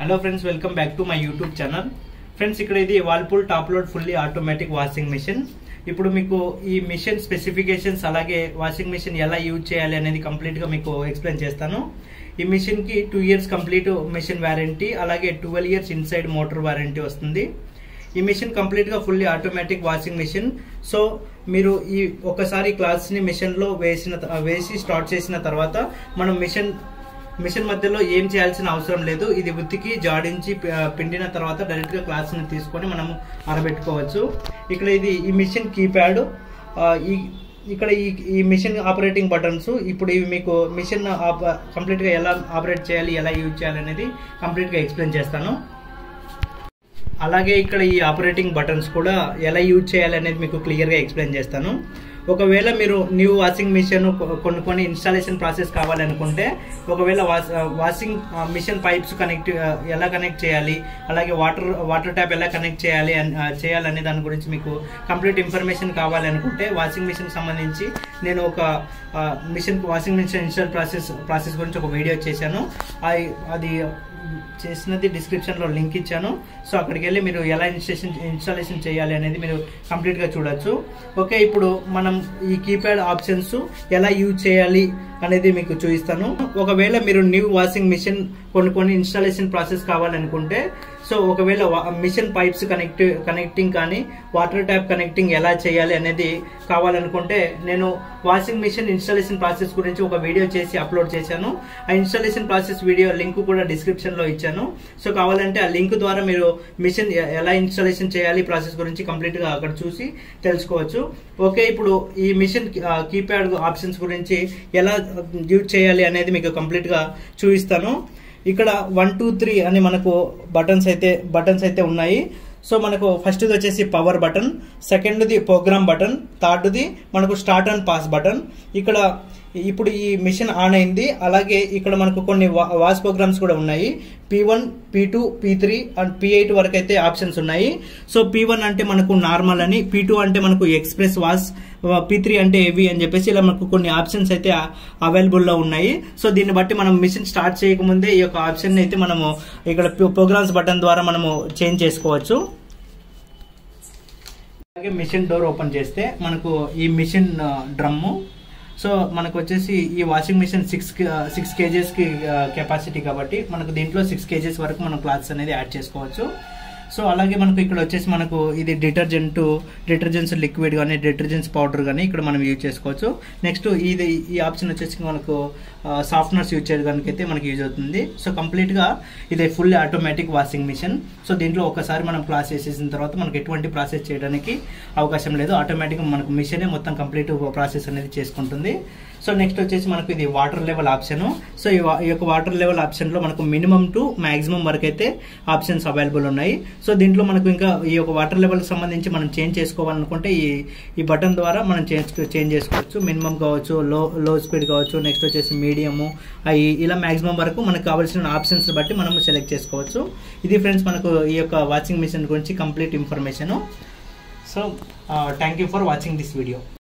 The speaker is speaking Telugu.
hello friends welcome back to my YouTube channel friends ఇక్కడ ఇది Whirlpool top load fully automatic washing machine ఇప్పుడు మీకు ఈ మిషన్ స్పెసిఫికేషన్స్ అలాగే వాషింగ్ మిషన్ ఎలా యూజ్ చేయాలి అనేది కంప్లీట్ గా మీకు ఎక్స్ప్లెయిన్ చేస్తాను ఈ మిషన్ కి two years complete machine warranty అలాగే twelve years inside motor warranty వస్తుంది ఈ మిషన్ కంప్లీట్ గా fully automatic washing machine so మీరు ఈ ఒకసారి క్లాత్స్ ని మిషన్ లో వేసిన వేసి స్టార్ట్ చేసిన తర్వాత మనం మిషన్ మిషన్ మధ్యలో ఏం చేయాల్సిన అవసరం లేదు ఇది ఉతికి జాడించి ప- పిండిన తర్వాత డైరెక్ట్ గా క్లాత్స్ ని తీసుకొని మనం ఆరబెట్టుకోవచ్చు ఇక్కడ ఇది ఈ మిషన్ కీప్యాడ్ ఈ ఇక్కడ ఈ ఈ మిషన్ ఆపరేటింగ్ బటన్స్ ఇప్పుడు ఇవి మీకు మిషన్ కంప్లీట్ గా ఎలా ఆపరేట్ చేయాలి ఎలా యూజ్ చేయాలి అనేది కంప్లీట్ గా ఎక్స్ప్లెయిన్ చేస్తాను అలాగే ఇక్కడ ఈ ఆపరేటింగ్ బటన్స్ కూడా ఎలా యూజ్ చేయాలి అనేది మీకు క్లియర్గా ఎక్స్ప్లెయిన్ చేస్తాను ఒకవేళ మీరు న్యూ వాషింగ్ మిషన్ కొనుక్కొని ఇన్స్టాలేషన్ ప్రాసెస్ కావాలనుకుంటే ఒకవేళ వాషింగ్ మిషన్ పైప్స్ కనెక్ట్ ఎలా కనెక్ట్ చేయాలి అలాగే వాటర్ వాటర్ ట్యాప్ ఎలా కనెక్ట్ చేయాలి అన్- ఆ, చేయాలనే దాని గురించి మీకు కంప్లీట్ ఇన్ఫర్మేషన్ కావాలనుకుంటే వాషింగ్ మిషన్ సంబంధించి నేను ఒక machine washing machine install process process గురించి ఒక వీడియో చేశాను అది- అది చేసినది డిస్క్రిప్షన్ లో లింక్ ఇచ్చాను సో అక్కడికి వెళ్ళి మీరు ఎలా ఇన్స్టేషన్ ఇన్స్టాలేషన్ చేయాలి అనేది మీరు కంప్లీట్ గా చూడొచ్చు ఓకే ఇప్పుడు మనం ఈ కీప్యాడ్ ఆప్షన్స్ ఎలా యూజ్ చేయాలి అనేది మీకు చూపిస్తాను ఒకవేళ మీరు న్యూ వాషింగ్ మిషన్ కొనుక్కొని ఇన్స్టాలేషన్ ప్రాసెస్ కావాలనుకుంటే సో ఒకవేళ మిషన్ పైప్స్ కనెక్ట్ కనెక్టింగ్ కానీ వాటర్ ట్యాప్ కనెక్టింగ్ ఎలా చేయాలి అనేది కావాలనుకుంటే నేను వాషింగ్ మిషన్ ఇన్స్టాలేషన్ ప్రాసెస్ గురించి ఒక వీడియో చేసి అప్లోడ్ చేశాను ఆ ఇన్స్టాలేషన్ ప్రాసెస్ వీడియో లింక్ కూడా డిస్క్రిప్షన్ లో ఇచ్చాను సో కావాలంటే ఆ లింక్ ద్వారా మీరు మిషన్ ఎ- ఎలా ఇన్స్టాలేషన్ చేయాలి ప్రాసెస్ గురించి కంప్లీట్ గా అక్కడ చూసి తెలుసుకోవచ్చు ఓకే ఇప్పుడు ఈ మిషన్ కీప్యాడ్ ఆప్షన్స్ గురించి ఎలా యూజ్ చేయాలి అనేది మీకు కంప్లీట్ గా చూపిస్తాను ఇక్కడ వన్ టూ త్రీ అని మనకు బటన్స్ అయితే బటన్స్ అయితే ఉన్నాయి సో మనకు ఫస్ట్ది వచ్చేసి పవర్ బటన్ సెకండ్ది ప్రోగ్రామ్ బటన్ థర్డ్ది మనకు స్టార్ట్ అండ్ పాస్ బటన్ ఇక్కడ ఇప్పుడు ఈ మిషన్ ఆన్ అయింది అలాగే ఇక్కడ మనకు కొన్ని వా- వాష్ ప్రోగ్రామ్స్ కూడా ఉన్నాయి P one P two P three and P eight వరకు అయితే ఆప్షన్స్ ఉన్నాయి సో పీ వన్ అంటే మనకు నార్మల్ అని పీ టూ అంటే మనకు ఎక్స్ప్రెస్ వాష్ పీ త్రీ అంటే ఏవి అని చెప్పేసి ఇలా మనకు కొన్ని ఆప్షన్స్ అయితే అవైలబుల్ లో ఉన్నాయి సో దీన్ని బట్టి మనం మిషన్ స్టార్ట్ చేయకముందే ఈ యొక్క ఆప్షన్ అయితే మనము ఇక్కడ ప్రోగ్రామ్స్ బటన్ ద్వారా మనము చేంజ్ చేసుకోవచ్చు అలాగే మిషన్ డోర్ ఓపెన్ చేస్తే మనకు ఈ మిషన్ డ్రమ్ము సో మనకు వచ్చేసి ఈ washing machine six six kgs కి కెపాసిటీ కాబట్టి మనకు దీంట్లో సిక్స్ కేజెస్ వరకు మనం క్లాత్స్ అనేది యాడ్ చేసుకోవచ్చు సో అలాగే మనకు ఇక్కడ వచ్చేసి మనకు ఇది డిటర్జెంట్ డిటర్జెంట్స్ లిక్విడ్ కానీ డిటర్జెంట్స్ పౌడర్ కానీ ఇక్కడ మనం యూజ్ చేసుకోవచ్చు నెక్స్ట్ ఇది ఈ ఆప్షన్ వచ్చేసి మనకు సాఫ్ట్నర్స్ యూజ్ చేయడానికి అయితే మనకి యూజ్ అవుతుంది సో కంప్లీట్ గా ఇది full automatic washing machine so దీంట్లో ఒకసారి మనం క్లాస్ వేసేసిన తర్వాత మనకి ఎటువంటి ప్రాసెస్ చేయడానికి అవకాశం లేదు ఆటోమేటిక్ మనకు మిషనే మొత్తం కంప్లీట్ ప్రాసెస్ అనేది చేసుకుంటుంది సో నెక్స్ట్ వచ్చేసి మనకు ఇది వాటర్ లెవెల్ ఆప్షన్ సో ఈ వా- ఈ యొక్క వాటర్ లెవెల్ ఆప్షన్ లో మనకు మినిమం టు మాక్సిమం వరకు అయితే ఆప్షన్స్ అవైలబుల్ ఉన్నాయి సో దీంట్లో మనకు ఇంకా ఈ యొక్క వాటర్ లెవెల్ సంబంధించి మనం చేంజ్ చేసుకోవాలనుకుంటే ఈ ఈ బటన్ ద్వారా మనం చేంజ్ చేంజ్ చేసుకోవచ్చు మినిమం కావచ్చు లో లో స్పీడ్ కావచ్చు నెక్స్ట్ వచ్చేసి మీడియము అవి ఇలా మాక్సిమం వరకు మనకు కావాల్సిన ఆప్షన్స్ బట్టి మనం సెలెక్ట్ చేసుకోవచ్చు ఇది ఫ్రెండ్స్ మనకు ఈ యొక్క వాషింగ్ మిషన్ గురించి complete information so thank you for watching this video